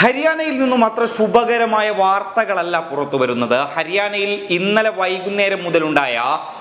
ഹരിയാനയിൽ നിന്നും അത്ര ശുഭകരമായ വാർത്തകളല്ല പുറത്തു വരുന്നത് ഹരിയാനയിൽ ഇന്നലെ വൈകുന്നേരം മുതലുണ്ടായ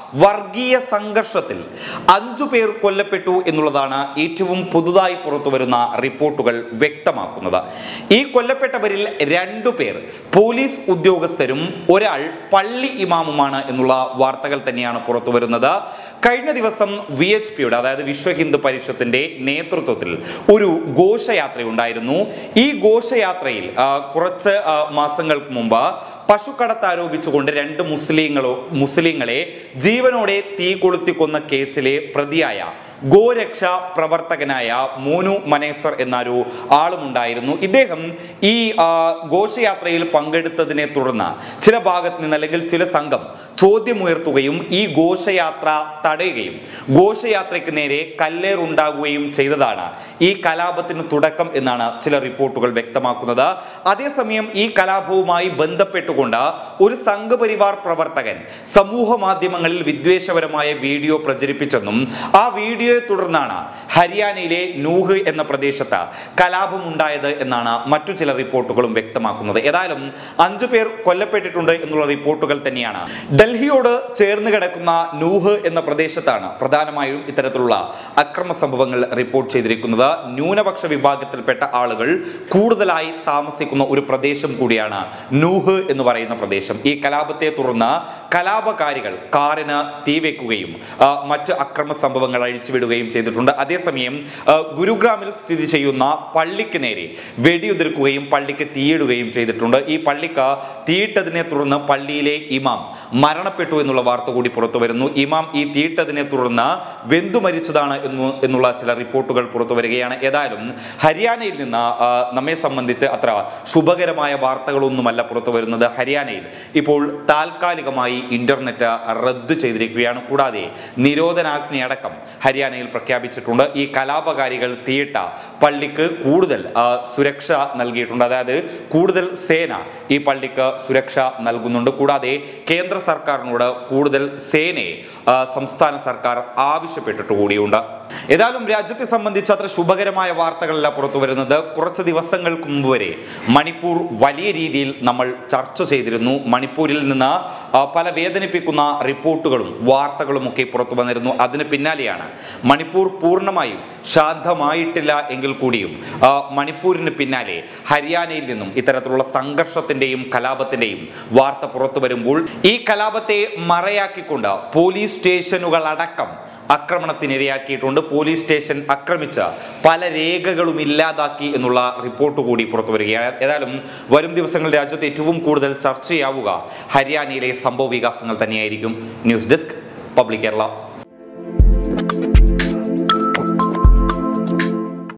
വർഗീയ സംഘർഷത്തിൽ അഞ്ചു പേർ കൊല്ലപ്പെട്ടു എന്നുള്ളതാണ് ഏറ്റവും പുതുതായി പുറത്തു വരുന്ന റിപ്പോർട്ടുകൾ വ്യക്തമാക്കുന്നത് ഈ കൊല്ലപ്പെട്ടവരിൽ രണ്ടു പേർ പോലീസ് ഉദ്യോഗസ്ഥരും ഒരാൾ പള്ളി ഇമാമുമാണ് എന്നുള്ള വാർത്തകൾ തന്നെയാണ് പുറത്തു വരുന്നത് കഴിഞ്ഞ ദിവസം വി എച്ച് പിയുടെ അതായത് വിശ്വ ഹിന്ദു പരിഷത്തിന്റെ നേതൃത്വത്തിൽ ഒരു ഘോഷയാത്ര ഉണ്ടായിരുന്നു ഈ ഘോഷയാത്രയിൽ ആ, കുറച്ച് ആ, മാസങ്ങൾക്ക് മുമ്പ് പശുക്കടത്ത് ആരോപിച്ചുകൊണ്ട് രണ്ട് മുസ്ലിങ്ങളോ മുസ്ലിങ്ങളെ ജീവനോടെ തീ കൊളുത്തി കൊന്ന കേസിലെ പ്രതിയായ ഗോരക്ഷ പ്രവർത്തകനായ മോനു മനേശ്വർ എന്നൊരു ആളുമുണ്ടായിരുന്നു ഇദ്ദേഹം ഈ ആ, ഘോഷയാത്രയിൽ പങ്കെടുത്തതിനെ തുടർന്ന് ചില ഭാഗത്ത് നിന്ന് അല്ലെങ്കിൽ ചില സംഘം ചോദ്യമുയർത്തുകയും ഈ ഘോഷയാത്ര തടയുകയും ഘോഷയാത്രയ്ക്ക് നേരെ കല്ലേറുണ്ടാകുകയും ചെയ്തതാണ് ഈ കലാപത്തിന് തുടക്കം എന്നാണ് ചില റിപ്പോർട്ടുകൾ വ്യക്തമാക്കുന്നത് അതേസമയം ഈ കലാപവുമായി ബന്ധപ്പെട്ടുകൊണ്ട് ഒരു സംഘപരിവാർ പ്രവർത്തകൻ സമൂഹ മാധ്യമങ്ങളിൽ വിദ്വേഷപരമായ വീഡിയോ പ്രചരിപ്പിച്ചെന്നും ആ വീഡിയോയെ തുടർന്നാണ് ഹരിയാനയിലെ നൂഹ് എന്ന പ്രദേശത്ത് കലാപമുണ്ടായത് എന്നാണ് മറ്റു ചില റിപ്പോർട്ടുകളും വ്യക്തമാക്കുന്നത് ഏതായാലും അഞ്ചു പേർ കൊല്ലപ്പെട്ടിട്ടുണ്ട് എന്നുള്ള റിപ്പോർട്ടുകൾ തന്നെയാണ് ഡൽഹിയോട് ചേർന്ന് കിടക്കുന്ന നൂഹ് എന്ന പ്രദേശത്താണ് പ്രധാനമായും ഇത്തരത്തിലുള്ള അക്രമ സംഭവങ്ങൾ റിപ്പോർട്ട് ചെയ്തിരിക്കുന്നത് ന്യൂനപക്ഷ വിഭാഗത്തിൽപ്പെട്ട ആളുകൾ കൂടുതലായി താമസിക്കുന്ന ഒരു പ്രദേശം കൂടിയാണ് നൂഹ് എന്ന് പറയുന്ന പ്രദേശം ഈ കലാപത്തെ തുടർന്ന് കലാപകാരികൾ കാറിന് തീ വെക്കുകയും ആ, മറ്റ് അക്രമ സംഭവങ്ങൾ അഴിച്ചുവിടുകയും ചെയ്തിട്ടുണ്ട് അതേസമയം ആ, ഗുരുഗ്രാമിൽ സ്ഥിതി ചെയ്യുന്ന പള്ളിക്ക് നേരെ വെടിയുതിർക്കുകയും പള്ളിക്ക് തീയിടുകയും ചെയ്തിട്ടുണ്ട് ഈ പള്ളിക്ക് തീയിട്ടതിനെ തുടർന്ന് പള്ളിയിലെ ഇമാം മരണപ്പെട്ടു എന്നുള്ള വാർത്ത കൂടി പുറത്തു വരുന്നു ഇമാം ഈ തീയിട്ടതിനെ തുടർന്ന് വെന്തു മരിച്ചതാണ് എന്ന് എന്നുള്ള ചില റിപ്പോർട്ടുകൾ പുറത്തു വരികയാണ് ഏതായാലും ഹരിയാനയിൽ നിന്ന് ആ, നമ്മെ സംബന്ധിച്ച് അത്ര ശുഭകരമായ വാർത്തകളൊന്നുമല്ല പുറത്തു വരുന്നത് ഹരിയാനയിൽ ഇപ്പോൾ താൽക്കാലികമായി ഇന്റർനെറ്റ് റദ്ദു ചെയ്തിരിക്കുകയാണ് കൂടാതെ നിരോധനാജ്ഞ അടക്കം ഹരിയാനയിൽ പ്രഖ്യാപിച്ചിട്ടുണ്ട് ഈ കലാപകാരികൾ തീയിട്ട പള്ളിക്ക് കൂടുതൽ ആ, സുരക്ഷ നൽകിയിട്ടുണ്ട് അതായത് കൂടുതൽ സേന ഈ പള്ളിക്ക് സുരക്ഷ നൽകുന്നുണ്ട് കൂടാതെ കേന്ദ്ര സർക്കാരിനോട് കൂടുതൽ സേനയെ ആ, സംസ്ഥാന സർക്കാർ ആവശ്യപ്പെട്ടിട്ട് കൂടിയുണ്ട് ഏതായാലും രാജ്യത്തെ സംബന്ധിച്ച് അത്ര ശുഭകരമായ വാർത്തകളല്ല പുറത്തു വരുന്നത് കുറച്ച് ദിവസങ്ങൾക്ക് മുമ്പ് വരെ മണിപ്പൂർ വലിയ രീതിയിൽ നമ്മൾ ചർച്ച ചെയ്തിരുന്നു മണിപ്പൂരിൽ നിന്ന് ആ, പല വേദനിപ്പിക്കുന്ന റിപ്പോർട്ടുകളും വാർത്തകളും ഒക്കെ പുറത്തു വന്നിരുന്നു അതിന് പിന്നാലെയാണ് മണിപ്പൂർ പൂർണ്ണമായും ശാന്തമായിട്ടില്ല എങ്കിൽ കൂടിയും ആ, മണിപ്പൂരിന് പിന്നാലെ ഹരിയാനയിൽ നിന്നും ഇത്തരത്തിലുള്ള സംഘർഷത്തിന്റെയും കലാപത്തിന്റെയും വാർത്ത പുറത്തു വരുമ്പോൾ ഈ കലാപത്തെ മറയാക്കിക്കൊണ്ട് പോലീസ് സ്റ്റേഷനുകൾ അടക്കം ആക്രമണത്തിനിരയാക്കിയിട്ടുണ്ട് പോലീസ് സ്റ്റേഷൻ ആക്രമിച്ച് പല രേഖകളും ഇല്ലാതാക്കി എന്നുള്ള റിപ്പോർട്ട് കൂടി പുറത്തു വരികയാണ് ഏതായാലും വരും ദിവസങ്ങളിൽ രാജ്യത്ത് ഏറ്റവും കൂടുതൽ ചർച്ചയാവുക ഹരിയാനയിലെ സംഭവ വികാസങ്ങൾ തന്നെയായിരിക്കും ന്യൂസ് ഡെസ്ക് പബ്ലിക് കേരള